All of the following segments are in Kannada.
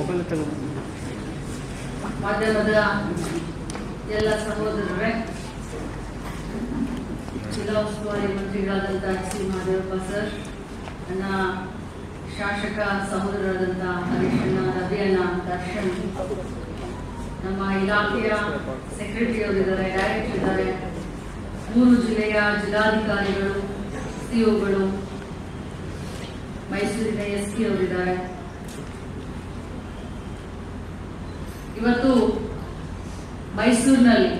ಮೊಬೈಲ್ ತಗೊಂಡು ಮಾಧ್ಯಮದ ಎಲ್ಲ ಸಹೋದರರೇ ಜಿಲ್ಲಾ ಉಸ್ತುವಾರಿ ಮಂತ್ರಿಗಳಾದಂಥ ಎಚ್ ಸಿ ಮಹದೇವಪ್ಪ ಸರ್ ನನ್ನ ಶಾಸಕ ಸಹೋದರರಾದಂಥ ಹರೀಶಣ್ಣ ರವಿಯಣ್ಣ ದರ್ಶನ್ ನಮ್ಮ ಇಲಾಖೆಯ ಸೆಕ್ರೆಟರಿ ಅವರಿದ್ದಾರೆ ಡೈರೆಕ್ಟರ್ ಇದ್ದಾರೆ ಮೂರು ಜಿಲ್ಲೆಯ ಜಿಲ್ಲಾಧಿಕಾರಿಗಳು ಸಿಒಗಳು ಮೈಸೂರಿನ ಎಸ್ ಪಿ ಅವರಿದ್ದಾರೆ ಇವತ್ತು ಮೈಸೂರಿನಲ್ಲಿ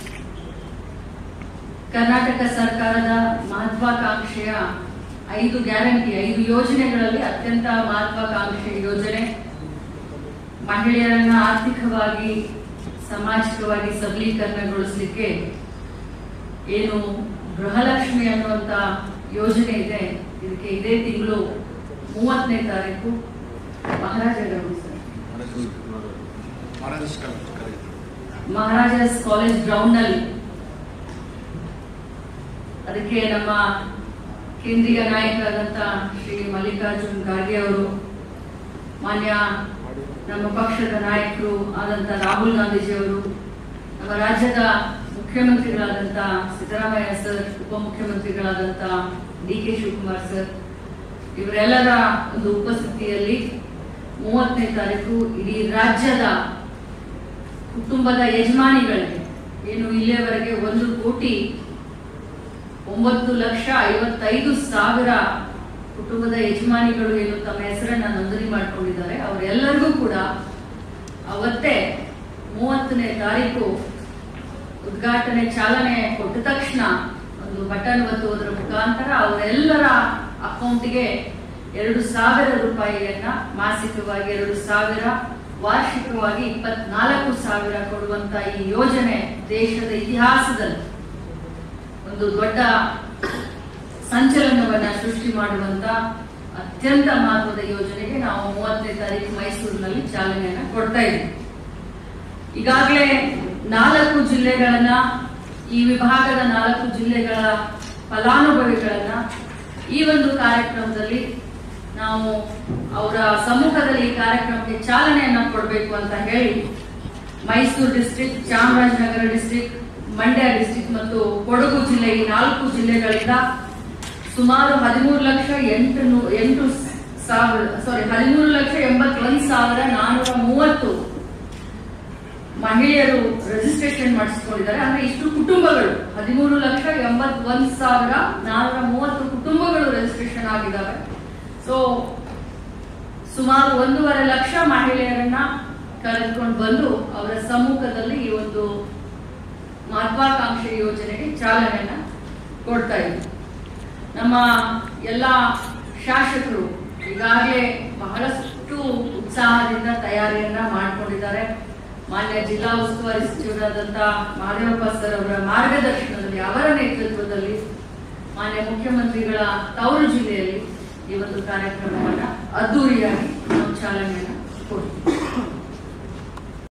ಕರ್ನಾಟಕ ಸರ್ಕಾರದ ಮಹತ್ವಾಕಾಂಕ್ಷೆಯ ಐದು ಗ್ಯಾರಂಟಿ ಐದು ಯೋಜನೆಗಳಲ್ಲಿ ಅತ್ಯಂತ ಮಹತ್ವಾಕಾಂಕ್ಷೆಯ ಯೋಜನೆ ಮಹಿಳೆಯರನ್ನ ಆರ್ಥಿಕವಾಗಿ ಸಾಮಾಜಿಕವಾಗಿ ಸಬಲೀಕರಣಗೊಳಿಸಲಿಕ್ಕೆ ಏನು ಗೃಹಲಕ್ಷ್ಮಿ ಅನ್ನುವಂತ ಯೋಜನೆ ಇದೆ ಇದಕ್ಕೆ ಇದೇ ತಿಂಗಳು ಮೂವತ್ತನೇ ತಾರೀಕು ಮಹಾರಾಜರು ಸರ್ ಮಹಾರಾಜಾಸ್ ಕಾಲೇಜ್ ಗ್ರೌಂಡ್ ನಲ್ಲಿ ಅದಕ್ಕೆ ನಮ್ಮ ಕೇಂದ್ರೀಯ ನಾಯಕರಾದಂತ ಶ್ರೀ ಮಲ್ಲಿಕಾರ್ಜುನ್ ಖರ್ಗೆ ಅವರು ಮಾನ್ಯ ನಮ್ಮ ಪಕ್ಷದ ನಾಯಕರು ಆದಂತ ರಾಹುಲ್ ಗಾಂಧೀಜಿ ಅವರು ನಮ್ಮ ರಾಜ್ಯದ ಮುಖ್ಯಮಂತ್ರಿಗಳಾದಂತ ಸಿದ್ದರಾಮಯ್ಯ ಸರ್ ಉಪಮುಖ್ಯಮಂತ್ರಿಗಳಾದಂತ ಡಿ ಕೆ ಶಿವಕುಮಾರ್ ಸರ್ ಇವರೆಲ್ಲರ ಒಂದು ಉಪಸ್ಥಿತಿಯಲ್ಲಿ ಮೂವತ್ತನೇ ತಾರೀಕು ಇಡೀ ರಾಜ್ಯದ ಕುಟುಂಬದ ಯಜಮಾನಿಗಳಿಗೆ ಏನು ಇಲ್ಲಿಯವರೆಗೆ ಒಂದು ಕೋಟಿ ಒಂಬತ್ತು ಲಕ್ಷ ಐವತ್ತೈದು ಸಾವಿರ ಕುಟುಂಬದ ಯಜಮಾನಿಗಳು ಏನು ತಮ್ಮ ಹೆಸರನ್ನ ನೋಂದಣಿ ಮಾಡ್ಕೊಂಡಿದ್ದಾರೆ ಅವರೆಲ್ಲರಿಗೂ ಕೂಡ ಅವತ್ತೇ ಮೂವತ್ತನೇ ತಾರೀಕು ಉದ್ಘಾಟನೆ ಚಾಲನೆ ಕೊಟ್ಟ ತಕ್ಷಣ ಒಂದು ಬಟನ್ ಒತ್ತುವುದರ ಮುಖಾಂತರ ಅವರೆಲ್ಲರ ಅಕೌಂಟ್ಗೆ ಎರಡು ಸಾವಿರ ರೂಪಾಯಿಯನ್ನ ಮಾಸಿಕವಾಗಿ ಎರಡು ಸಾವಿರ ವಾರ್ಷಿಕವಾಗಿ ಇಪ್ಪತ್ನಾಲ್ಕು ಸಾವಿರ ಕೊಡುವಂತ ಈ ಯೋಜನೆ ದೇಶದ ಇತಿಹಾಸದಲ್ಲಿ ಒಂದು ದೊಡ್ಡ ಸಂಚಲನವನ್ನ ಸೃಷ್ಟಿ ಮಾಡುವಂತ ಅತ್ಯಂತ ಮಹತ್ವದ ಯೋಜನೆಗೆ ನಾವು ಮೂವತ್ತನೇ ತಾರೀಕು ಮೈಸೂರಿನಲ್ಲಿ ಚಾಲನೆಯನ್ನ ಕೊಡ್ತಾ ಇದ್ದೀವಿ ಈಗಾಗಲೇ ನಾಲ್ಕು ಜಿಲ್ಲೆಗಳನ್ನ ಈ ವಿಭಾಗದ ನಾಲ್ಕು ಜಿಲ್ಲೆಗಳ ಫಲಾನುಭವಿಗಳನ್ನ ಈ ಒಂದು ಕಾರ್ಯಕ್ರಮದಲ್ಲಿ ನಾವು ಅವರ ಸಮ್ಮುಖದಲ್ಲಿ ಈ ಕಾರ್ಯಕ್ರಮಕ್ಕೆ ಚಾಲನೆಯನ್ನ ಕೊಡಬೇಕು ಅಂತ ಹೇಳಿ Mysuru district Chamarajanagar district Mandya district ಮತ್ತು ಕೊಡಗು ಜಿಲ್ಲೆ ಈ ನಾಲ್ಕು ಜಿಲ್ಲೆಗಳಿಂದ ಸುಮಾರು ಹದಿಮೂರು ಲಕ್ಷ ಎಂಟು ನೂ- ಎಂಟು ಸಾವಿರ ಸಾರಿ ಹದಿಮೂರು ಲಕ್ಷ ಎಂಬತ್ತೊಂದು ಸಾವಿರ ನಾನ್ನೂರ ಮೂವತ್ತು ಮಹಿಳೆಯರು ರಿಜಿಸ್ಟ್ರೇಷನ್ ಮಾಡಿಸ್ಕೊಂಡಿದ್ದಾರೆ ಅಂದ್ರೆ ಇಷ್ಟು ಕುಟುಂಬಗಳು ಹದಿಮೂರು ಲಕ್ಷ ಎಂಬತ್ತೊಂದು ಸಾವಿರ ನಾನ್ನೂರ ಮೂವತ್ತು ಕುಟುಂಬಗಳು ರಿಜಿಸ್ಟ್ರೇಷನ್ ಆಗಿದ್ದಾವೆ ಸೊ ಸುಮಾರು ಒಂದೂವರೆ ಲಕ್ಷ ಮಹಿಳೆಯರನ್ನ ಕರೆದುಕೊಂಡು ಬಂದು ಅವರ ಸಮ್ಮುಖದಲ್ಲಿ ಈ ಒಂದು ಮಹತ್ವಾಕಾಂಕ್ಷೆ ಯೋಜನೆಗೆ ಚಾಲನೆಯನ್ನ ಕೊಡ್ತಾ ಇದ್ದೀವಿ ನಮ್ಮ ಎಲ್ಲ ಶಾಸಕರು ಈಗಾಗಲೇ ಬಹಳಷ್ಟು ಉತ್ಸಾಹದಿಂದ ತಯಾರಿಯನ್ನ ಮಾಡಿಕೊಂಡಿದ್ದಾರೆ ಮಾನ್ಯ ಜಿಲ್ಲಾ ಉಸ್ತುವಾರಿ ಸಚಿವರಾದಂತ ಮಹದೇವಪ್ಪ ಸರ್ ಅವರ ಮಾರ್ಗದರ್ಶನದಲ್ಲಿ ಅವರ ನೇತೃತ್ವದಲ್ಲಿ ಮಾನ್ಯ ಮುಖ್ಯಮಂತ್ರಿಗಳ ತವರು ಜಿಲ್ಲೆಯಲ್ಲಿ ಈ ಒಂದು ಕಾರ್ಯಕ್ರಮವನ್ನ ಅದ್ದೂರಿಯಾಗಿ ನಾವು ಚಾಲನೆಯನ್ನ ಕೊಡ್ತೀವಿ